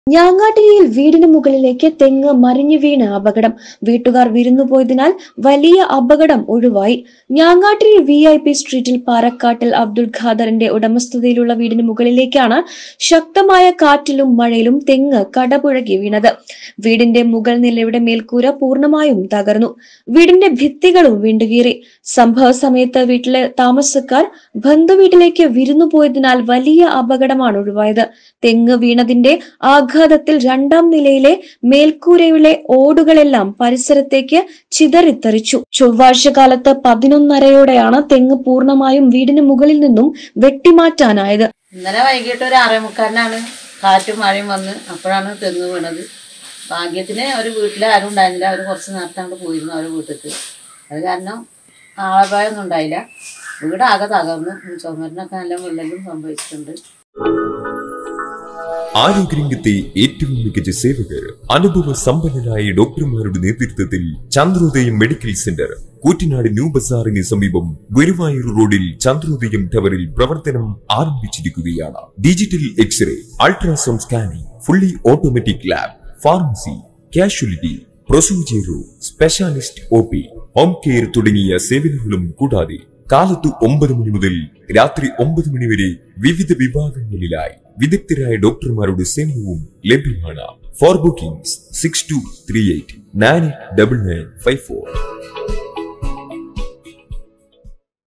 ഞാങ്ങാട്ടിരിയിൽ വീടിന് മുകളിലേക്ക് തെങ്ങ് മറിഞ്ഞു വീണ് അപകടം വീട്ടുകാർ വിരുന്നുപോയതിനാൽ വലിയ അപകടം ഒഴിവായി ഞാങ്ങാട്ടിരി വി ഐ പി സ്ട്രീറ്റിൽ പാറക്കാട്ടിൽ അബ്ദുൽ ഖാദറിന്റെ ഉടമസ്ഥതയിലുള്ള വീടിന് മുകളിലേക്കാണ് ശക്തമായ കാറ്റിലും മഴയിലും തെങ്ങ് കടപുഴകി വീണത് വീടിന്റെ മുകൾ നിലയുടെ മേൽക്കൂര പൂർണ്ണമായും തകർന്നു വീടിന്റെ ഭിത്തികളും വിണ്ടുകീറി സംഭവ സമയത്ത് വീട്ടിലെ താമസക്കാർ ബന്ധുവീട്ടിലേക്ക് വിരുന്നു പോയതിനാൽ വലിയ അപകടമാണ് ഒഴിവായത് തെങ്ങ് വീണതിന്റെ ആഘാതത്തിൽ രണ്ടാം നിലയിലെ മേൽക്കൂരയിലെ ഓടുകളെല്ലാം പരിസരത്തേക്ക് ചിതറിത്തെറിച്ചു ചൊവ്വാഴ്ച കാലത്ത് പതിനൊന്നരയോടെയാണ് തെങ്ങ് പൂർണ്ണമായും വീടിന് മുകളിൽ നിന്നും വെട്ടിമാറ്റാനായത് ഇന്നലെ വൈകിട്ട് ഒരു ആറേ മുക്കാലിനാണ് കാറ്റും മഴയും വന്ന് അപ്പോഴാണ് തെങ്ങ് വീണത് ഭാഗ്യത്തിന് ഒരു വീട്ടിൽ ആരും ഉണ്ടായിരുന്നില്ല അവർ കുറച്ച് നേരത്തെ അങ്ങോട്ട് പോയിരുന്നു അവരുടെ വീട്ടിലേക്ക് അത് കാരണം ആളപായൊന്നും ഉണ്ടായില്ല വീട് ആകെ തകർന്നു ചുമരിനൊക്കെ നല്ല വിള്ളലും സംഭവിച്ചിട്ടുണ്ട് ആരോഗ്യരംഗത്തെ ഏറ്റവും മികച്ച സേവകർ അനുഭവ സമ്പന്നരായ ഡോക്ടർമാരുടെ നേതൃത്വത്തിൽ Chandrodayam medical centre Koottanad new ബസാറിന് സമീപം ഗുരുവായൂർ റോഡിൽ ചന്ദ്രോദയം ടവറിൽ പ്രവർത്തനം ആരംഭിച്ചിരിക്കുകയാണ് digital x ray ultrasound scanning fully automatic lab pharmacy casualty procedure room specialist O P home care തുടങ്ങിയ സേവനങ്ങളും കൂടാതെ കാലത്ത് ഒമ്പത് മണി മുതൽ രാത്രി ഒമ്പത് മണി വരെ വിവിധ വിഭാഗങ്ങളിലായി വിദഗ്ധരായ ഡോക്ടർമാരുടെ സേവനവും ലഭ്യമാണ് for bookings six two three eight nine double nine five four